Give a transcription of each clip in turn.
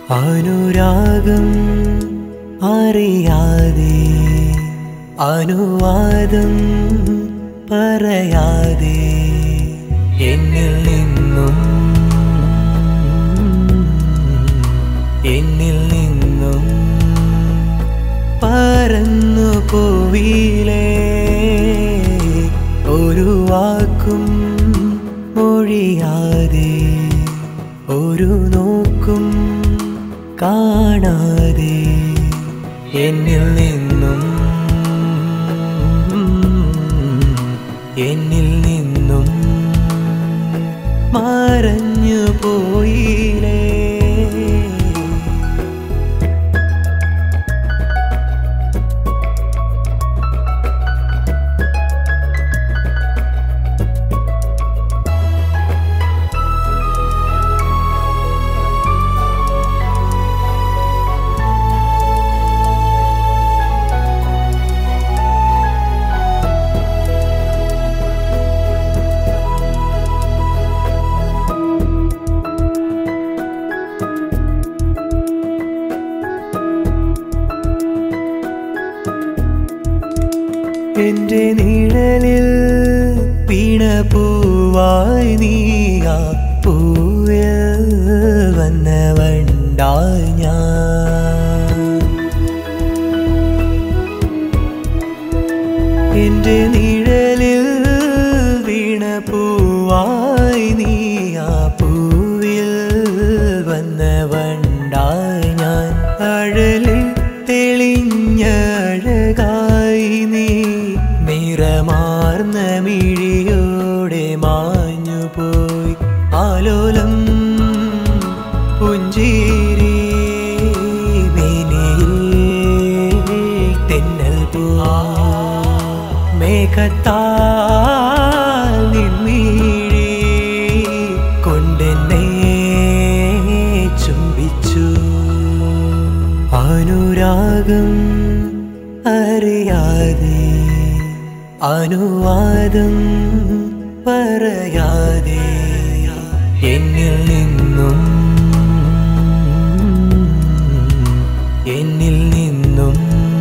അനുരാഗം അറിയാതെ അനുവാദം പറയാതെ എന്നിൽ നിന്നും എന്നിൽ നിന്നും പറന്നു പോവിലേ ഒരു വാക്കും മൊഴിയാതെ ഒരു നോക്കും കാണാതെ എന്നിൽ നിന്നും എന്നിൽ നിന്നും മറഞ്ഞു പോയിലേ എന്റെ നിഴലിൽ വീണ പൂവായി നീയാ പൂവിൽ വന്ന വണ്ടായി ഞാൻ എന്റെ നിഴലിൽ വീണ പൂവായി നീയാ പൂവിൽ വന്ന വണ്ടായി ഞാൻ അഴലിൽ തെളിഞ്ഞ അഴകായി നീ നിറമാർന്ന മിഴിയോടെ മാഞ്ഞു പോയി ആലോലം പുഞ്ചിരി മേനിയിൽ തെന്നൽ പോ മേഘത്താൽ നിൻമീഴി കൊണ്ടെന്നെ ചുംബിച്ചു അനുരാഗം അറിയാതെ അനുവാദം പറയാതെ എന്നിൽ നിന്നും എന്നിൽ നിന്നും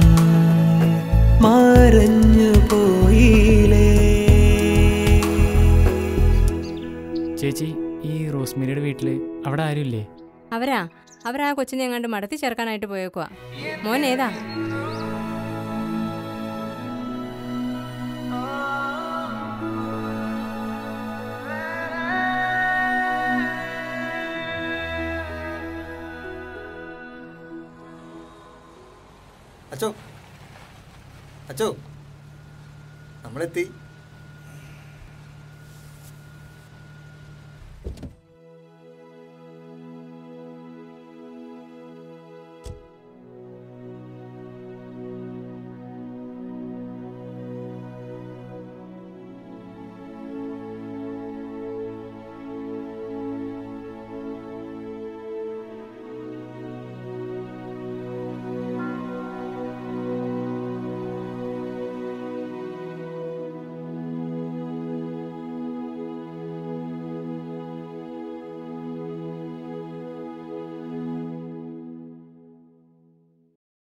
മറഞ്ഞു പോയിലേ ചേച്ചി ഈ റോസ്മേരിയുടെ വീട്ടില് അവിടെ ആരുമില്ലേ അവരാ അവരാ കൊച്ചിനെ എങ്ങാണ്ട് മടത്തി ചേർക്കാനായിട്ട് പോയേക്കുവാ മോൻ ഏതാ അച്ചോ അച്ചോ നമ്മളെത്തി